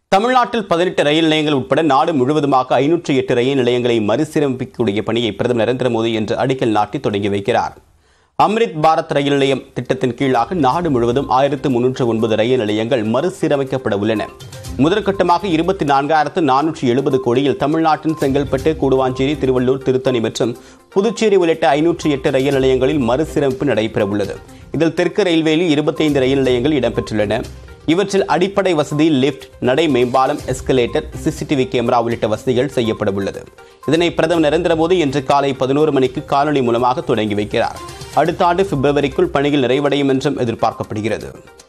தமிழ்நாட்டில் பதினெட்டு ரயில் நிலையங்கள் உட்பட நாடு முழுவதுமாக ஐநூற்றி எட்டு ரயில் நிலையங்களை மறுசீரமைக்கக்கூடிய பணியை பிரதமர் நரேந்திர மோடி இன்று அடிக்கல் நாட்டி தொடங்கி வைக்கிறார் அம்ரித் பாரத் ரயில் நிலையம் திட்டத்தின் கீழாக நாடு முழுவதும் ஆயிரத்து முன்னூற்று ஒன்பது ரயில் நிலையங்கள் மறுசீரமைக்கப்பட உள்ளன முதற்கட்டமாக இருபத்தி நான்காயிரத்து நானூற்றி எழுபது கோடியில் தமிழ்நாட்டின் செங்கல்பட்டு கூடுவாஞ்சேரி திருவள்ளூர் திருத்தணி மற்றும் புதுச்சேரி உள்ளிட்ட ஐநூற்றி எட்டு ரயில் நிலையங்களில் மறுசீரமைப்பு நடைபெறவுள்ளது இதில் தெற்கு ரயில்வேயில் இருபத்தைந்து ரயில் நிலையங்கள் இடம்பெற்றுள்ளன இவற்றில் அடிப்படை வசதி லிஃப்ட் நடை மேம்பாலம் எஸ்கலேட்டர் சிசிடிவி கேமரா உள்ளிட்ட வசதிகள் செய்யப்பட உள்ளது இதனை பிரதமர் நரேந்திர மோடி இன்று காலை பதினோரு மணிக்கு காணொலி மூலமாக தொடங்கி வைக்கிறார் அடுத்த ஆண்டு பிப்ரவரிக்குள் பணிகள் நிறைவடையும் என்றும் எதிர்பார்க்கப்படுகிறது